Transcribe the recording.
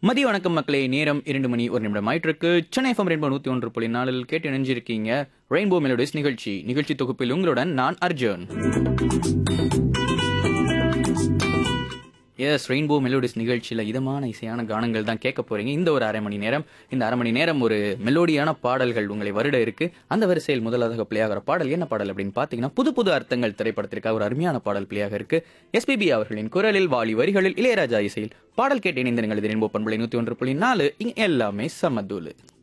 மதிய வணக்கம் மக்களே நேரம் இரண்டு மணி ஒரு நிமிடம் ஆயிட்டிருக்கு சென்னை எஃப்எம் ரெயின்போ நூத்தி ஒன்று புள்ளி நாலில் கேட்டு இணைஞ்சிருக்கீங்க ரெயின்போ மெலோடிஸ் நிகழ்ச்சி நிகழ்ச்சி தொகுப்பில் உங்களுடன் நான் அர்ஜுன் எஸ் ரெயின்போ மெலோடிஸ் நிகழ்ச்சியில் இதமான இசையான கானங்கள் தான் கேட்க போறீங்க இந்த ஒரு அரை மணி நேரம் இந்த அரை மணி நேரம் ஒரு மெலோடியான பாடல்கள் உங்களை வருட இருக்கு அந்த வரிசையில் முதலாக பிள்ளையாகிற பாடல் என்ன பாடல் அப்படின்னு பார்த்தீங்கன்னா புது புது அர்த்தங்கள் திரைப்படத்திற்காக ஒரு அருமையான பாடல் பிள்ளையாக இருக்கு எஸ்பிபி அவர்களின் குரலில் வாலி வரிகளில் இளையராஜா இசையில் பாடல் கேட்டு இணைந்த நீங்கள் இது ரெயின்போ பண்புலை நூற்றி ஒன்று புள்ளி நாலு இங்க எல்லாமே சமதூலு